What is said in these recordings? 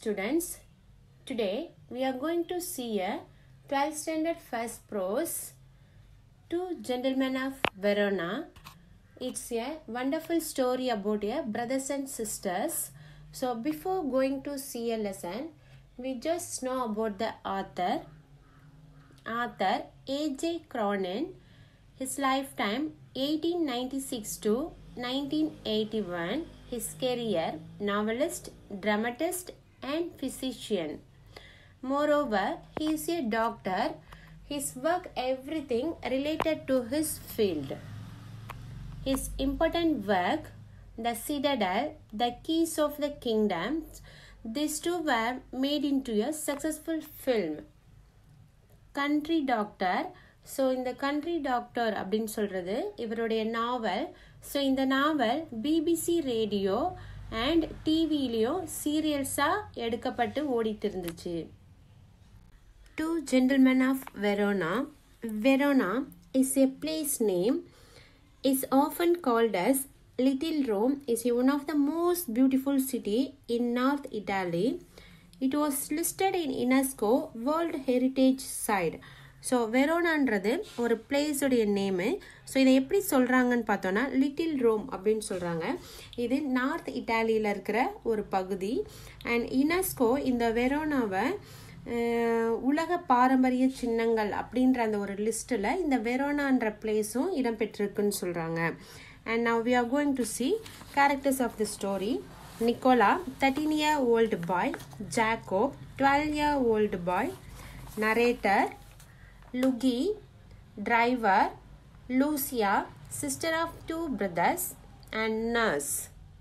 students. Today we are going to see a 12th standard first prose Two Gentlemen of Verona. It's a wonderful story about a brothers and sisters. So before going to see a lesson, we just know about the author. Author A.J. Cronin. His lifetime 1896 to 1981. His career novelist, dramatist, and physician. Moreover, he is a doctor. His work everything related to his field. His important work, The Citadel, The Keys of the Kingdoms, these two were made into a successful film. Country doctor so இந்த country doctor அப்படின்னு சொல்கிறது இவருடைய நாவல் so இந்த நாவல் BBC radio and டிவிலையும் சீரியல்ஸாக எடுக்கப்பட்டு ஓடிட்டு இருந்துச்சு two gentlemen of Verona Verona is a place name is often called as Little Rome is one of the most beautiful city in North Italy. It was listed in UNESCO World Heritage Site. So வெரோனான்றது ஒரு பிளேஸுடைய name so இதை எப்படி சொல்கிறாங்கன்னு பார்த்தோன்னா little Rome அப்படின்னு சொல்கிறாங்க இது நார்த் இட்டாலியில் இருக்கிற ஒரு பகுதி அண்ட் யுனெஸ்கோ இந்த வெரோனாவை உலக பாரம்பரிய சின்னங்கள் அப்படின்ற அந்த ஒரு லிஸ்ட்டில் இந்த வெரோனான்ற பிளேஸும் இடம்பெற்றிருக்குன்னு சொல்கிறாங்க and now we are going to see characters of the story Nicola thirteen year old boy Jacopo twelve year old boy narrator Luigi driver Lucia sister of two brothers and nurse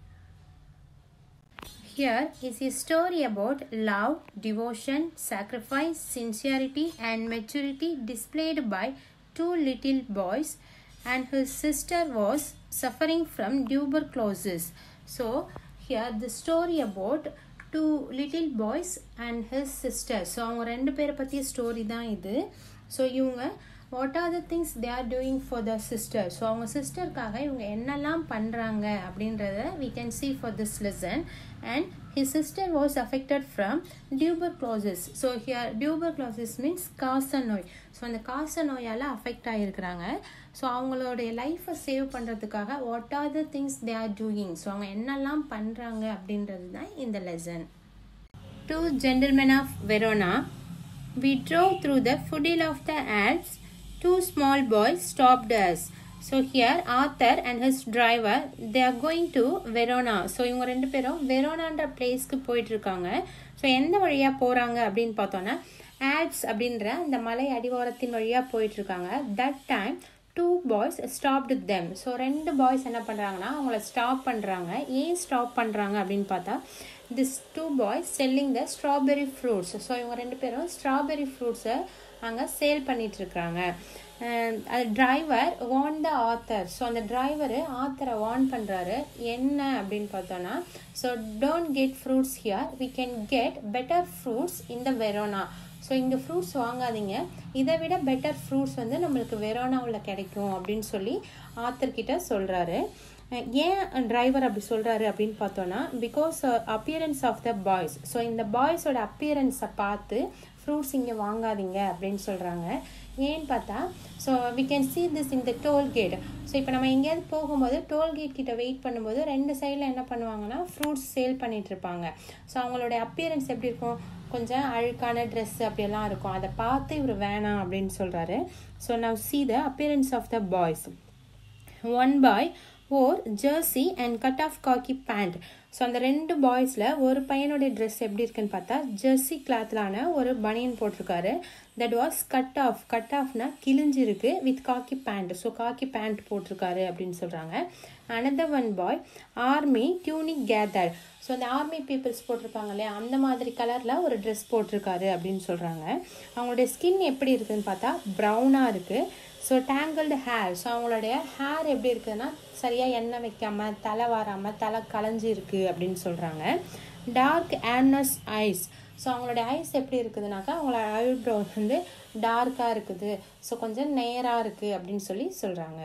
Here is a story about love, devotion, sacrifice, sincerity, and maturity displayed by two little boys, and his sister was suffering from tuberculosis. So, here the story about two little boys and his sister. So அவங்க ரெண்டு பேரை பற்றிய story தான் இது so இவங்க what are the things they are doing for the sister so அவங்க சிஸ்டருக்காக இவங்க என்னெல்லாம் பண்ணுறாங்க அப்படின்றத we can see for this lesson and his sister was affected from tuberculosis so here tuberculosis means காச நோய் ஸோ அந்த காச நோயால் அஃபெக்ட் ஆகிருக்கிறாங்க ஸோ அவங்களுடைய லைஃப்பை சேவ் பண்ணுறதுக்காக what are the things they are doing so அவங்க என்னெல்லாம் பண்ணுறாங்க அப்படின்றது தான் இந்த lesson two gentlemen of Verona We drove through the foodhill of the Alps. Two small boys stopped us. So here Arthur and his driver they are going to Verona so இவங்க ரெண்டு பேரும் வெரோனான்ற பிளேஸ்க்கு போயிட்டுருக்காங்க ஸோ எந்த வழியாக போகிறாங்க அப்படின்னு பார்த்தோன்னா ஆல்ப்ஸ் அப்படின்ற அந்த மலை அடிவாரத்தின் வழியாக போயிட்டுருக்காங்க that time two boys stopped them so ரெண்டு பாய்ஸ் என்ன பண்ணுறாங்கன்னா அவங்கள ஸ்டாப் பண்ணுறாங்க ஏன் ஸ்டாப் பண்ணுறாங்க அப்படின்னு பார்த்தா this two boys selling the strawberry fruits so இவங்க ரெண்டு பேரும் ஸ்ட்ராபெரி ஃப்ரூட்ஸை அங்கே சேல் பண்ணிகிட்ருக்குறாங்க அது driver warn the Arthur so அந்த டிரைவர் ஆத்தரை வான் பண்ணுறாரு என்ன அப்படின்னு பார்த்தோன்னா so don't get fruits here we can get better fruits in the Verona so இங்கே ஃப்ரூட்ஸ் வாங்காதீங்க இதை விட பெட்டர் ஃப்ரூட்ஸ் வந்து நம்மளுக்கு வெரோனாவில் கிடைக்கும் அப்படின்னு சொல்லி ஆத்தர்கிட்ட சொல்கிறாரு ஏன் டிரைவர் அப்படி சொல்கிறாரு அப்படின்னு பார்த்தோன்னா because appearance of the boys so இந்த பாய்ஸோட அப்பியரன்ஸை பார்த்து ஃப்ரூட்ஸ் இங்கே வாங்காதீங்க அப்படின்னு சொல்கிறாங்க ஏன்னு பார்த்தா so we can see this இந்த டோல்கேட் ஸோ இப்போ நம்ம எங்கேயாவது போகும்போது டோல்கேட் கிட்ட வெயிட் பண்ணும்போது ரெண்டு சைடில் என்ன பண்ணுவாங்கன்னா ஃப்ரூட்ஸ் சேல் பண்ணிட்டு இருப்பாங்க ஸோ அவங்களுடைய அப்பியரன்ஸ் எப்படி இருக்கும் கொஞ்சம் அழுக்கான ட்ரெஸ் அப்படியெல்லாம் இருக்கும் அதை பார்த்து இவர் வேணாம் அப்படின்னு சொல்கிறாரு so now see the appearance of the boys one boy or jersey and cut off khaki pant so அந்த ரெண்டு பாய்ஸில் ஒரு பையனுடைய ட்ரெஸ் எப்படி இருக்குன்னு பார்த்தா ஜெர்சி கிளாத்லான ஒரு பனியன் போட்டிருக்காரு that was cut off cut ஆஃப்னா கிழிஞ்சிருக்கு with khaki pant so khaki pant போட்டிருக்காரு அப்படின்னு சொல்கிறாங்க another one boy army tunic gather so அந்த ஆர்மி பீப்புள்ஸ் போட்டிருப்பாங்க இல்லையா அந்த மாதிரி கலரில் ஒரு ட்ரெஸ் போட்டிருக்காரு அப்படின்னு சொல்கிறாங்க அவங்களுடைய ஸ்கின் எப்படி இருக்குதுன்னு பார்த்தா ப்ரௌனாக இருக்குது ஸோ டேங்கிள்டு ஹேர் ஸோ அவங்களுடைய ஹேர் எப்படி இருக்குதுன்னா சரியாக எண்ணெய் வைக்காமல் தலை வாராமல் தலை களைஞ்சி இருக்குது அப்படின்னு சொல்கிறாங்க டார்க் ஆனஸ் ஐஸ் ஸோ அவங்களுடைய ஐஸ் எப்படி இருக்குதுனாக்கா அவங்களோட ஐப்ரோ வந்து டார்க்காக இருக்குது ஸோ கொஞ்சம் நேராக இருக்குது அப்படின்னு சொல்லி சொல்கிறாங்க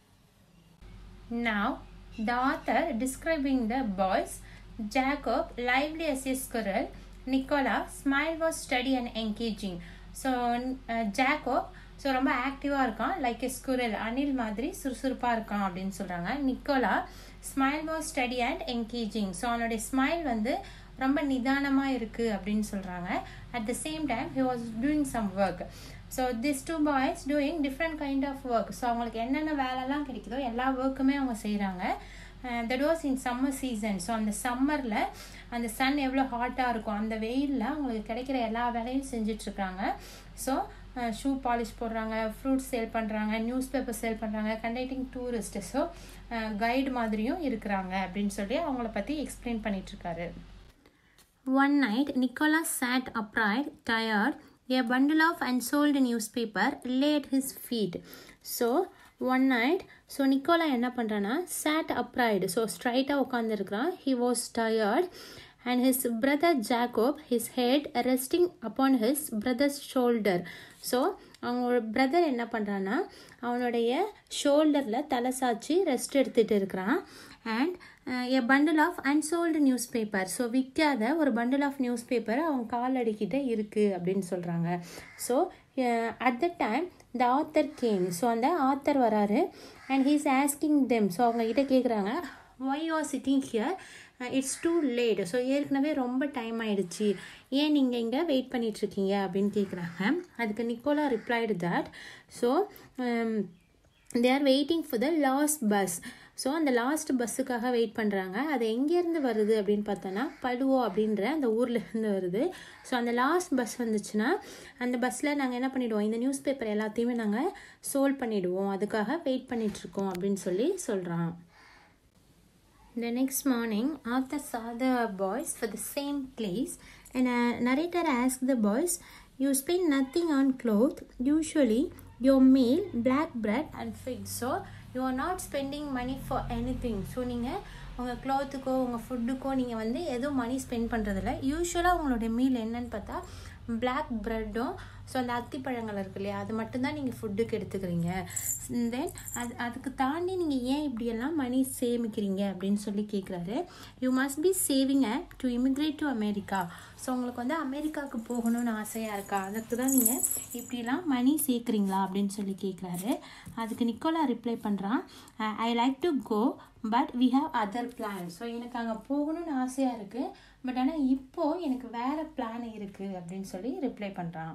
Now, the author describing the boys, Jacob, lively as a squirrel, Nicola smile was steady and engaging so Jacko so ரொம்ப ஆக்டிவாக இருக்கான் லைக் எ ஸ்குரல் அனில் மாதிரி சுறுசுறுப்பாக இருக்கான் அப்படின்னு சொல்கிறாங்க Nicola smile was steady and engaging so அவனுடைய ஸ்மைல் வந்து ரொம்ப நிதானமாக இருக்குது அப்படின்னு சொல்கிறாங்க at the same time he was doing some work so this two boys doing different kind of work so அவங்களுக்கு என்னென்ன வேலைலாம் கிடைக்குதோ எல்லா ஒர்க்குமே அவங்க செய்கிறாங்க that was in summer season so அந்த சம்மரில் அந்த சன் எவ்வளோ ஹாட்டாக இருக்கும் அந்த வெயிலில் அவங்களுக்கு கிடைக்கிற எல்லா வேலையும் செஞ்சிட்ருக்காங்க ஸோ ஷூ பாலிஷ் போடுறாங்க ஃப்ரூட்ஸ் சேல் பண்ணுறாங்க நியூஸ் பேப்பர் சேல் பண்ணுறாங்க கண்டக்டிங் டூரிஸ்ட் ஸோ கைடு மாதிரியும் இருக்கிறாங்க அப்படின்னு சொல்லி அவங்கள பற்றி எக்ஸ்பிளைன் பண்ணிகிட்ருக்காரு One night, Nicholas sat upright, tired. A bundle of unsold newspaper lay at his feet. So, one night so Nicola என்ன பண்ணுறான்னா சேட் அப்ரைடு ஸோ ஸ்ட்ரைட்டாக உட்காந்துருக்குறான் he was tired and his brother Jacob his head resting upon his brother's shoulder so அவங்களோட brother என்ன பண்ணுறான்னா அவனுடைய ஷோல்டரில் தலை சாய்ச்சி ரெஸ்ட் எடுத்துகிட்டு இருக்கிறான் and a bundle of unsold news paper so விற்காத ஒரு பண்டில் ஆஃப் நியூஸ் பேப்பர் அவங்க கால் அடிக்கிட்ட இருக்குது அப்படின்னு சொல்கிறாங்க so at the time the Arthur came so அந்த ஆத்தர் வராரு and he's asking them so அவங்க கிட்ட கேட்குறாங்க why are sitting here it's too late so ஏற்கனவே ரொம்ப டைம் ஆயிடுச்சு ஏன் நீங்கள் இங்கே வெயிட் பண்ணிகிட்ருக்கீங்க அப்படின்னு கேட்குறாங்க அதுக்கு Nicola replied that so they are waiting for the last bus so அந்த லாஸ்ட் பஸ்ஸுக்காக வெயிட் பண்ணுறாங்க அது எங்கேருந்து வருது அப்படின்னு பார்த்தோன்னா படுவோ அப்படின்ற அந்த ஊர்லேருந்து வருது ஸோ அந்த லாஸ்ட் பஸ் வந்துச்சுன்னா அந்த பஸ்ஸில் நாங்கள் என்ன பண்ணிவிடுவோம் இந்த நியூஸ் பேப்பர் எல்லாத்தையுமே நாங்கள் சோல்வ் பண்ணிவிடுவோம் அதுக்காக வெயிட் பண்ணிகிட்ருக்கோம் அப்படின்னு சொல்லி சொல்கிறான் The next morning, Arthur saw the boys for the same place, and a narrator asked the boys, You spend nothing on clothes, usually your meal, black bread, and figs. So, you are not spending money for anything. So நீங்கள் உங்கள் க்ளோத்துக்கோ உங்கள் ஃபுட்டுக்கோ நீங்கள் வந்து எதுவும் money spend பண்ணுறதில்ல யூஸ்வலாக உங்களுடைய meal என்னன்னு பார்த்தா பிளாக் ப்ரெட்டும் ஸோ அந்த அத்திப்பழங்கள் இருக்கு இல்லையா அது மட்டும்தான் நீங்கள் ஃபுட்டுக்கு எடுத்துக்கிறீங்க தென் அது அதுக்கு தாண்டி நீங்கள் ஏன் இப்படியெல்லாம் மணி சேமிக்கிறீங்க அப்படின்னு சொல்லி கேட்குறாரு you must be saving a to immigrate to America so உங்களுக்கு வந்து அமெரிக்காவுக்கு போகணும்னு ஆசையாக இருக்கா அதுக்கு தான் நீங்கள் இப்படிலாம் மணி சேர்க்குறீங்களா அப்படின்னு சொல்லி கேட்குறாரு அதுக்கு நிக்கோலா ரிப்ளை பண்ணுறான் I like to go but we have other plan so எனக்கு அங்கே போகணும்னு ஆசையாக இருக்குது பட் ஆனால் இப்போது எனக்கு வேறு பிளான் இருக்குது அப்படின்னு சொல்லி ரிப்ளை பண்ணுறான்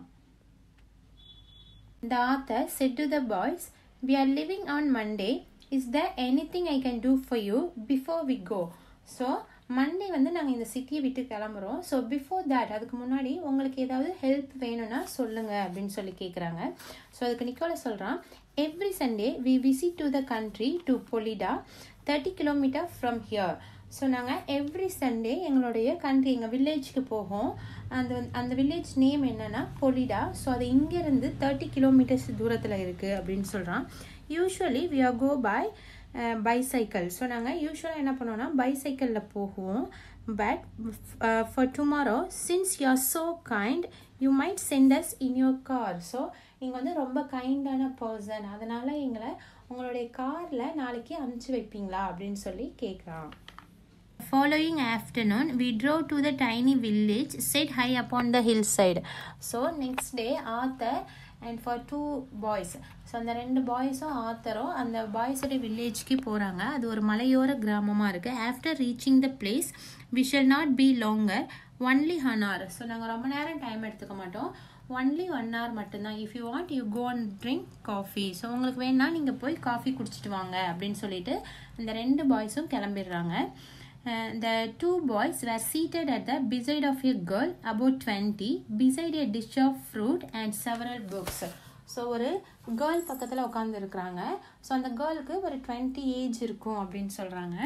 The author said to the boys, We are leaving on Monday. Is there anything I can do for you before we go? So Monday வந்து நாங்கள் இந்த சிட்டியை விட்டு கிளம்புறோம் ஸோ பிஃபோர் தேட் அதுக்கு முன்னாடி உங்களுக்கு ஏதாவது ஹெல்ப் வேணும்னா சொல்லுங்கள் அப்படின்னு சொல்லி கேட்குறாங்க ஸோ அதுக்கு நிக்கோல சொல்கிறான் every Sunday we visit to the country to Poleta thirty kilometre from here so நாங்கள் எவ்ரி சண்டே எங்களுடைய கண்ட்ரி எங்கள் வில்லேஜ்க்கு போவோம் அந்த அந்த வில்லேஜ் நேம் என்னென்னா பொலிடா ஸோ அது இங்கேருந்து தேர்ட்டி கிலோமீட்டர்ஸ் தூரத்தில் இருக்குது அப்படின்னு சொல்கிறான் usually we are go by bicycle so நாங்கள் யூஸ்வலாக என்ன பண்ணுவோம்னா பைசைக்கிளில் போகுவோம் but for tomorrow since you are so kind you might send us in your car so நீங்கள் வந்து ரொம்ப கைண்டான பர்சன் அதனால் எங்களை உங்களுடைய காரில் நாளைக்கு அனுப்பிச்சி வைப்பீங்களா அப்படின்னு சொல்லி கேட்குறான் Following afternoon, we drove to the tiny village set high upon the hillside. So, next day, Arthur and for two boys so அந்த ரெண்டு பாய்ஸும் ஆத்தரும் அந்த பாய்ஸோட வில்லேஜ்க்கு போகிறாங்க அது ஒரு மலையோர கிராமமாக இருக்குது after reaching the place we shall not be longer only one hour so நாங்கள் ரொம்ப நேரம் டைம் எடுத்துக்க மாட்டோம் ஒன்லி ஒன் ஹவர் மட்டும்தான் if you want you go and drink coffee so உங்களுக்கு வேணால் நீங்கள் போய் காஃபி குடிச்சிட்டு வாங்க அப்படின்னு சொல்லிட்டு அந்த ரெண்டு பாய்ஸும் கிளம்பிடுறாங்க Uh, the two boys were seated at the beside of a girl about 20 beside a dish of fruit and several books so ஒரு கேர்ள் பக்கத்தில் உட்காந்துருக்குறாங்க ஸோ அந்த கேர்ளுக்கு ஒரு டுவெண்ட்டி ஏஜ் இருக்கும் அப்படின்னு சொல்கிறாங்க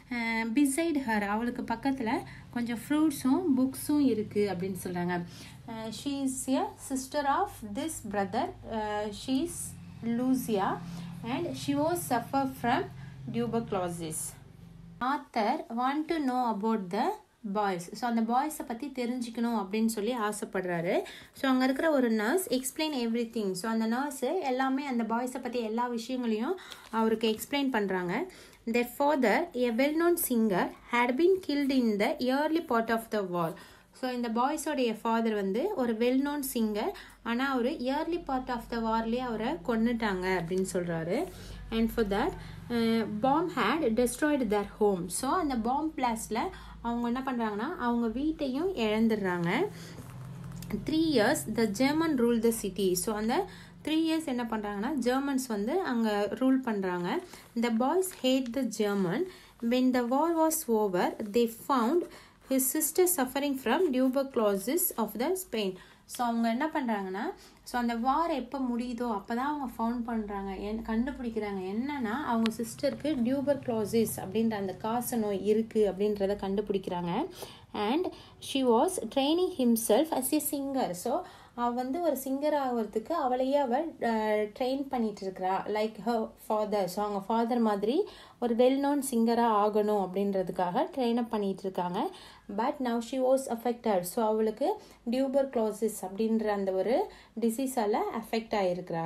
பிசைட் ஹர் அவளுக்கு பக்கத்தில் கொஞ்சம் ஃப்ரூட்ஸும் புக்ஸும் இருக்குது அப்படின்னு சொல்கிறாங்க she is a sister of this brother she is Lucia and she was suffer from tuberculosis Arthur want to know about the boys so அந்த பாய்ஸை பற்றி தெரிஞ்சுக்கணும் அப்படின்னு சொல்லி ஆசைப்படுறாரு ஸோ அங்கே இருக்கிற ஒரு nurse explain every thing so அந்த நர்ஸு எல்லாமே அந்த பாய்ஸை பற்றி எல்லா விஷயங்களையும் அவருக்கு எக்ஸ்பிளைன் பண்ணுறாங்க their father a well known singer had been killed in the early part of the war so இந்த பாய்ஸோடைய ஃபாதர் வந்து ஒரு வெல் நோன் சிங்கர் ஆனால் அவர் இயர்லி பார்ட் ஆஃப் த வார்லேயே அவரை கொன்னுட்டாங்க அப்படின்னு சொல்கிறாரு and for that bomb had destroyed their home so அந்த பாம் பிளாஸ்டில் அவங்க என்ன பண்ணுறாங்கன்னா அவங்க வீட்டையும் இழந்துடுறாங்க three years the German rule the city so அந்த த்ரீ இயர்ஸ் என்ன பண்ணுறாங்கன்னா ஜெர்மன்ஸ் வந்து அங்கே ரூல் பண்ணுறாங்க the boys hate the German when the war was over they found his sister suffering from tuberculosis of the Spain so அவங்க என்ன பண்ணுறாங்கன்னா so அந்த வார் எப்போ முடியுதோ அப்போ தான் அவங்க ஃபவுண்ட் பண்ணுறாங்க என் கண்டுபிடிக்கிறாங்க என்னன்னா அவங்க சிஸ்டருக்கு டியூபர் க்ளோசிஸ் அப்படின்ற அந்த காச நோய் இருக்குது அப்படின்றத கண்டுபிடிக்கிறாங்க and she was training himself as a singer so அவள் வந்து ஒரு சிங்கர் ஆகிறதுக்கு அவளையே அவள் ட்ரெயின் பண்ணிட்டு இருக்கிறா லைக் ஹ ஃபாதர் ஸோ அவங்க ஃபாதர் மாதிரி ஒரு வெல் நோன் சிங்கராக ஆகணும் அப்படின்றதுக்காக ட்ரெயின் அப் பண்ணிட்டு இருக்காங்க but now she was affected so அவளுக்கு டியூபர் க்ளோசிஸ் அப்படின்ற அந்த ஒரு டிசீஸால் அஃபெக்ட் ஆகிருக்கிறா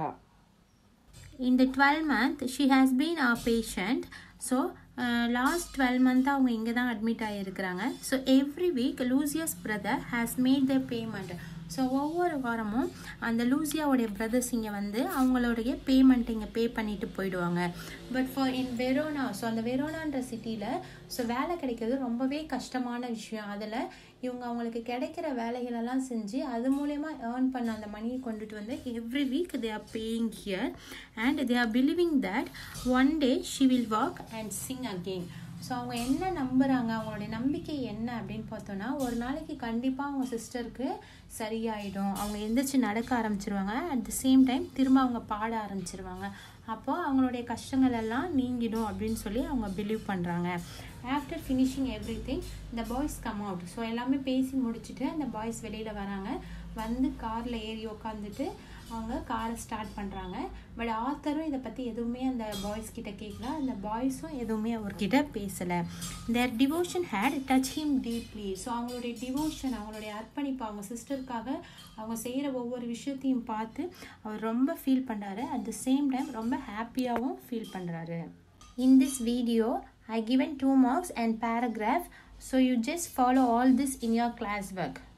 இந்த twelve month she has been a patient so last twelve month அவங்க இங்கே தான் அட்மிட் ஆகியிருக்கிறாங்க so every week Lucia's brother has made the payment so ஒவ்வொரு வாரமும் அந்த லூசியாவுடைய பிரதர்ஸ் இங்கே வந்து அவங்களுடைய பேமெண்ட் இங்கே பே பண்ணிட்டு போயிடுவாங்க but for in Verona so அந்த வெரோனான்ற சிட்டியில் ஸோ வேலை கிடைக்கிறது ரொம்பவே கஷ்டமான விஷயம் அதில் இவங்க அவங்களுக்கு கிடைக்கிற வேலைகளெல்லாம் செஞ்சு அது மூலயமா ஏர்ன் பண்ண அந்த மணியை கொண்டுட்டு வந்து every week they are paying here and they are believing that one day she will work and sing again so அவங்க என்ன நம்புகிறாங்க அவங்களுடைய நம்பிக்கை என்ன அப்படின்னு பார்த்தோன்னா ஒரு நாளைக்கு கண்டிப்பாக அவங்க சிஸ்டருக்கு சரியாயிடும் அவங்க எந்திரிச்சு நடக்க ஆரம்பிச்சிருவாங்க அட் த சேம் டைம் திரும்ப அவங்க பாட ஆரம்பிச்சிருவாங்க அப்போ அவங்களுடைய கஷ்டங்கள் எல்லாம் நீங்கிடும் அப்படின்னு சொல்லி அவங்க பிலீவ் பண்ணுறாங்க ஆஃப்டர் ஃபினிஷிங் எவ்ரி திங் இந்த பாய்ஸ் கம் அவுட் ஸோ எல்லாமே பேசி முடிச்சுட்டு அந்த பாய்ஸ் வெளியில் வராங்க வந்து காரில் ஏறி உக்காந்துட்டு அவங்க காரை ஸ்டார்ட் பண்ணுறாங்க பட் ஆத்தரும் இதை பற்றி எதுவுமே அந்த பாய்ஸ் கிட்ட கேட்கல அந்த பாய்ஸும் எதுவுமே அவர்கிட்ட பேசலை their devotion had touched him deeply so அவங்களுடைய டிவோஷன் அவங்களுடைய அர்ப்பணிப்பு அவங்க சிஸ்டருக்காக அவங்க செய்கிற ஒவ்வொரு விஷயத்தையும் பார்த்து அவர் ரொம்ப ஃபீல் பண்ணுறாரு அட் த சேம் டைம் ரொம்ப ஹாப்பியாகவும் ஃபீல் பண்ணுறாரு in this video I given 2 marks and paragraph so you just follow all this in your class work